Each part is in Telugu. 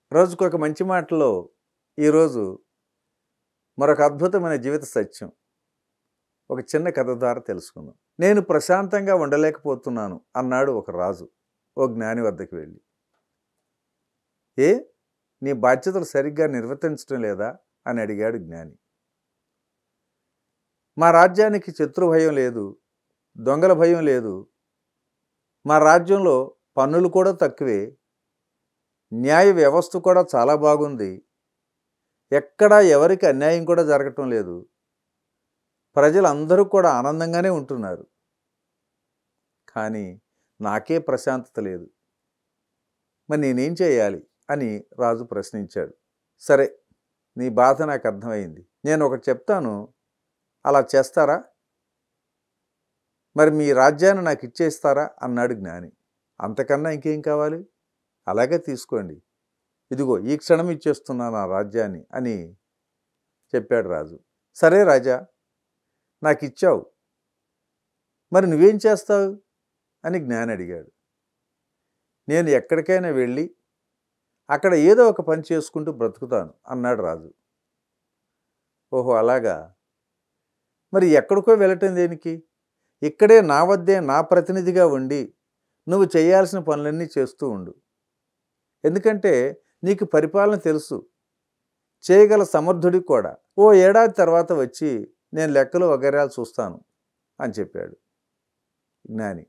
రోజుకు ఒక మంచి మాటలో ఈరోజు మరొక అద్భుతమైన జీవిత సత్యం ఒక చిన్న కథ ద్వారా తెలుసుకుందాం నేను ప్రశాంతంగా ఉండలేకపోతున్నాను అన్నాడు ఒక రాజు ఓ జ్ఞాని వద్దకు వెళ్ళి ఏ నీ బాధ్యతలు సరిగ్గా నిర్వర్తించడం లేదా అని అడిగాడు జ్ఞాని మా రాజ్యానికి శత్రు భయం లేదు దొంగల భయం లేదు మా రాజ్యంలో పన్నులు కూడా తక్కువే న్యాయ వ్యవస్థ కూడా చాలా బాగుంది ఎక్కడా ఎవరికి అన్యాయం కూడా జరగటం లేదు ప్రజలందరూ కూడా ఆనందంగానే ఉంటున్నారు కానీ నాకే ప్రశాంతత లేదు మరి నేనేం చేయాలి అని రాజు ప్రశ్నించాడు సరే నీ బాధ నాకు అర్థమైంది నేను ఒకటి చెప్తాను అలా చేస్తారా మరి మీ రాజ్యాన్ని నాకు ఇచ్చేస్తారా అన్నాడు జ్ఞాని అంతకన్నా ఇంకేం కావాలి అలాగే తీసుకోండి ఇదిగో ఈ క్షణం ఇచ్చేస్తున్నాను ఆ రాజ్యాన్ని అని చెప్పాడు రాజు సరే రాజా నాకు ఇచ్చావు మరి నువ్వేం చేస్తావు అని జ్ఞాని అడిగాడు నేను ఎక్కడికైనా వెళ్ళి అక్కడ ఏదో ఒక పని చేసుకుంటూ బ్రతుకుతాను అన్నాడు రాజు ఓహో అలాగా మరి ఎక్కడికో వెళ్ళటం దేనికి ఇక్కడే నా వద్దే నా ప్రతినిధిగా ఉండి నువ్వు చేయాల్సిన పనులన్నీ చేస్తూ ఉండు ఎందుకంటే నీకు పరిపాలన తెలుసు చేయగల సమర్థుడికి కూడా ఓ ఏడాది తర్వాత వచ్చి నేను లెక్కలు వగేరాలు చూస్తాను అని చెప్పాడు జ్ఞాని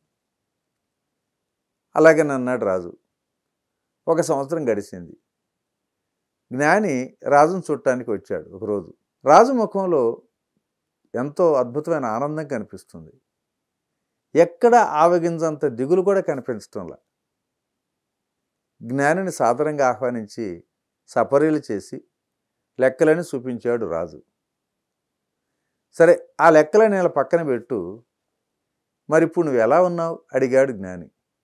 అలాగని అన్నాడు రాజు ఒక సంవత్సరం గడిచింది జ్ఞాని రాజును చూడటానికి వచ్చాడు ఒకరోజు రాజు ముఖంలో ఎంతో అద్భుతమైన ఆనందం కనిపిస్తుంది ఎక్కడ ఆవగింజంత దిగులు కూడా కనిపించటంలా జ్ఞానిని సాదరంగా ఆహ్వానించి సపరీలు చేసి లెక్కలని చూపించాడు రాజు సరే ఆ లెక్కలని ఇలా పక్కన పెట్టు మరి ఇప్పుడు నువ్వు ఎలా ఉన్నావు అడిగాడు జ్ఞాని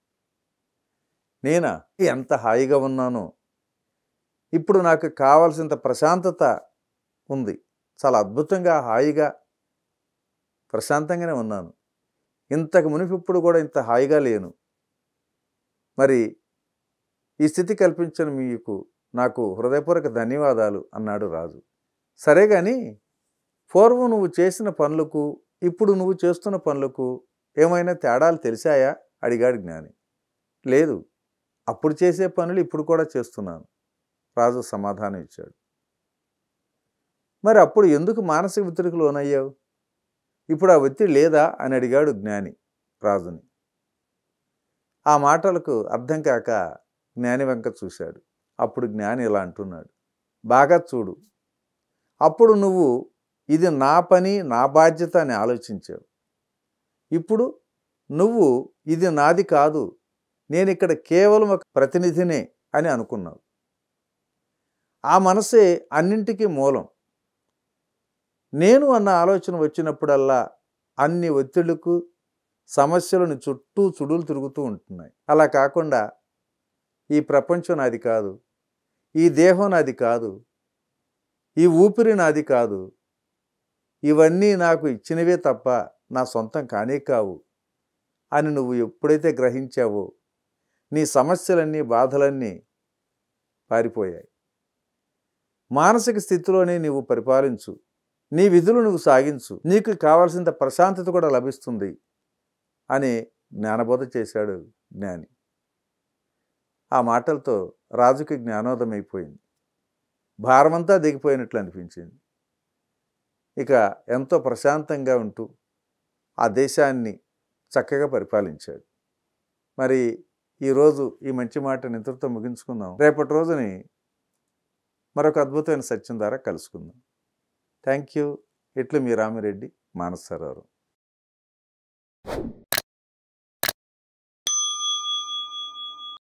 నేనా ఎంత హాయిగా ఉన్నానో ఇప్పుడు నాకు కావలసినంత ప్రశాంతత ఉంది చాలా అద్భుతంగా హాయిగా ప్రశాంతంగానే ఉన్నాను ఇంతకు మునిపిప్పుడు కూడా ఇంత హాయిగా లేను మరి ఈ స్థితి కల్పించిన మీకు నాకు హృదయపూర్వక ధన్యవాదాలు అన్నాడు రాజు సరే కానీ పూర్వం నువ్వు చేసిన పనులకు ఇప్పుడు నువ్వు చేస్తున్న పనులకు ఏమైనా తేడాలు తెలిసాయా అడిగాడు జ్ఞాని లేదు అప్పుడు చేసే పనులు ఇప్పుడు కూడా చేస్తున్నాను రాజు సమాధానం ఇచ్చాడు మరి అప్పుడు ఎందుకు మానసిక ఒత్తిడికి లోనయ్యావు ఇప్పుడు ఆ ఒత్తిడి లేదా అని అడిగాడు జ్ఞాని రాజుని ఆ మాటలకు అర్థం కాక జ్ఞాని వెంక చూశాడు అప్పుడు జ్ఞాని ఇలా అంటున్నాడు బాగా చూడు అప్పుడు నువ్వు ఇది నా పని నా బాధ్యత అని ఆలోచించావు ఇప్పుడు నువ్వు ఇది నాది కాదు నేను ఇక్కడ కేవలం ఒక ప్రతినిధినే అని అనుకున్నావు ఆ మనసే అన్నింటికీ మూలం నేను అన్న ఆలోచన వచ్చినప్పుడల్లా అన్ని ఒత్తిళ్లకు సమస్యలను చుట్టూ చుడులు తిరుగుతూ ఉంటున్నాయి అలా కాకుండా ఈ ప్రపంచం నాది కాదు ఈ దేహం నాది కాదు ఈ ఊపిరి నాది కాదు ఇవన్నీ నాకు ఇచ్చినవే తప్ప నా సొంతం కానే కావు అని నువ్వు ఎప్పుడైతే గ్రహించావో నీ సమస్యలన్నీ బాధలన్నీ పారిపోయాయి మానసిక స్థితిలోనే నీవు పరిపాలించు నీ విధులు నువ్వు సాగించు నీకు కావాల్సినంత ప్రశాంతత కూడా లభిస్తుంది అని జ్ఞానబోధ చేశాడు జ్ఞాని ఆ మాటలతో రాజుకి జ్ఞానోదయం అయిపోయింది భారమంతా దిగిపోయినట్లు అనిపించింది ఇక ఎంతో ప్రశాంతంగా ఉంటూ ఆ దేశాన్ని చక్కగా పరిపాలించాడు మరి ఈరోజు ఈ మంచి మాట నిద్రతో ముగించుకుందాం రేపటి రోజుని మరొక అద్భుతమైన సత్యం ద్వారా కలుసుకుందాం థ్యాంక్ యూ ఇట్లు మీ రామిరెడ్డి మానసరావు